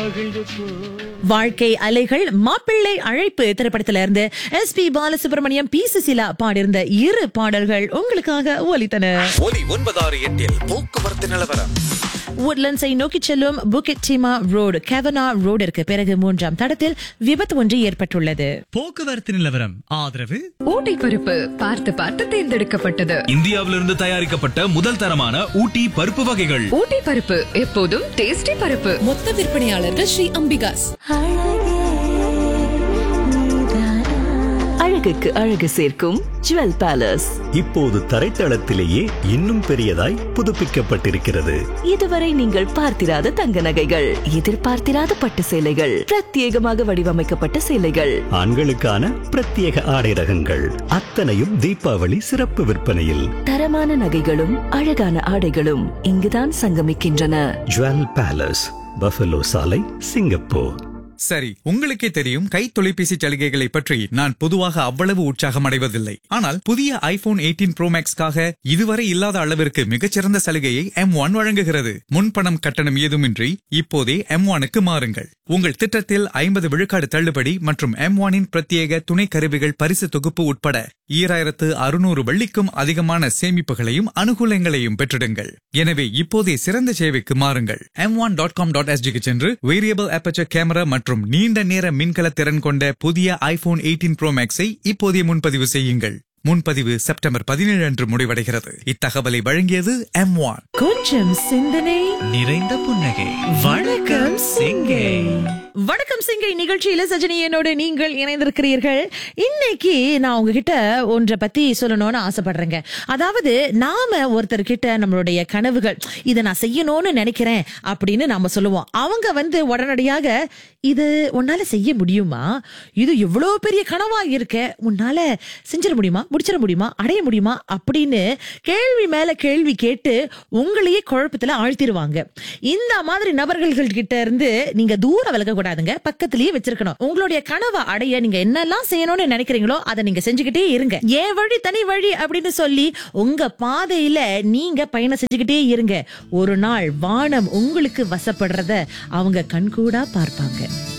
வாழ்க்கை அலைகள் மாப்பிள்ளை அழைப்பு திரைப்படத்தில இருந்து S P Balasubrahmanyam P Susheela பாடியிருந்த இரு பாடல்கள் உங்களுக்காக ஒலித்தன ஒலி ஒன்பதாறு எட்டில் போக்குவரத்து நிலவரம் உட்லண்ட்ஸை நோக்கி செல்லும் புக்கிட் டிமா ரோடு கெவனா ரோடிற்கு பிறகு மூன்றாம் தடத்தில் விபத்து ஒன்று ஏற்பட்டுள்ளது போக்குவரத்து நிலவரம் ஆதரவு ஊட்டி பருப்பு பார்த்து பார்த்து தேர்ந்தெடுக்கப்பட்டது இந்தியாவிலிருந்து தயாரிக்கப்பட்ட முதல் தரமான ஊட்டி பருப்பு வகைகள் ஊட்டி பருப்பு எப்போதும் டேஸ்டி பருப்பு மொத்த விற்பனையாளர்கள் ஸ்ரீ அம்பிகாஸ் அழகுக்கு அழகு சேர்க்கும் ஜுவல் பேலஸ் இப்போது தரைத்தளத்திலேயே இன்னும் பெரியதாய் புதுப்பிக்கப்பட்டிருக்கிறது இதுவரை நீங்கள் பார்த்திராத தங்க நகைகள் எதிர்பார்த்திராத பட்டு சேலைகள் பிரத்யேகமாக வடிவமைக்கப்பட்ட சேலைகள் ஆண்களுக்கான பிரத்யேக ஆடை ரகங்கள் அத்தனையும் தீபாவளி சிறப்பு விற்பனையில் தரமான நகைகளும் அழகான ஆடைகளும் இங்குதான் சங்கமிக்கின்றன ஜுவல் பேலஸ் பஃபலோ சாலை சிங்கப்பூர் சரி உங்களுக்கே தெரியும் கை தொலைபேசி சலுகைகளை பற்றி நான் பொதுவாக அவ்வளவு உற்சாகம் அடைவதில்லை ஆனால் புதிய ஐபோன் 18 ப்ரோ மேக்ஸ்க்காக இதுவரை இல்லாத அளவிற்கு மிகச்சிறந்த சலுகையை எம் ஒன் வழங்குகிறது முன்பணம் கட்டணம் ஏதுமின்றி இப்போதே எம் ஒனுக்கு மாறுங்கள் உங்கள் திட்டத்தில் ஐம்பது விழுக்காடு தள்ளுபடி மற்றும் எம் ஒனின் பிரத்யேக துணை கருவிகள் பரிசு தொகுப்பு உட்பட ஈராயிரத்து அறுநூறு வெள்ளிக்கும் அதிகமான சேமிப்புகளையும் அனுகூலங்களையும் பெற்றிடுங்கள் எனவே இப்போதே சிறந்த சேவைக்கு மாறுங்கள் M one dot com dot எஸ்ஜிக்கு சென்று வேரியபிள் அபச்சர் கேமரா மற்றும் நீண்ட நேர மின்கல திறன் கொண்ட புதிய ஐபோன் 18 ப்ரோ மேக்ஸை இப்போதே முன்பதிவு செய்யுங்கள் முன்பதிவு செப்டம்பர் பதினேழு அன்று முடிவடைகிறது இத்தகவலை வழங்கியது எம் ஒன் கொஞ்சம் சிந்தனை நிறைந்த புன்னகை வணக்கம் சிங்கை வணக்கம் சிங்கை நிகழ்ச்சியில சஜினி என்னோட நீங்கள் இணைந்திருக்கிறீர்கள் இன்னைக்கு நான் உங்ககிட்ட ஒன்றை பத்தி சொல்லணும்னு ஆசைப்படுறேங்க அதாவது நாம ஒருத்தர்கிட்ட நம்மளுடைய கனவுகள் இதை நான் செய்யணும்னு நினைக்கிறேன் அப்படின்னு நாம சொல்லுவோம் அவங்க வந்து உடனடியாக இது உன்னால செய்ய முடியுமா இது எவ்வளவு பெரிய கனவா இருக்க உன்னால செஞ்சிட முடியுமா முடிச்சிட முடியுமா அடைய முடியுமா அப்படின்னு கேள்வி மேல கேள்வி கேட்டு உங்களையே குழப்பத்துல ஆழ்த்திடுவாங்க இந்த மாதிரி நபர்கள் கிட்ட இருந்து நீங்க தூரம் விலக கூடாதுங்க பக்கத்திலேயே வச்சிருக்கணும் உங்களுடைய கனவை அடைய நீங்க என்னெல்லாம் செய்யணும்னு நினைக்கிறீங்களோ அதை நீங்க செஞ்சுக்கிட்டே இருங்க என் வழி தனி வழி அப்படின்னு சொல்லி உங்க பாதையில நீங்க பயணம் செஞ்சுக்கிட்டே இருங்க ஒரு நாள் வானம் உங்களுக்கு வசப்படுறத அவங்க கண்கூடா பார்ப்பாங்க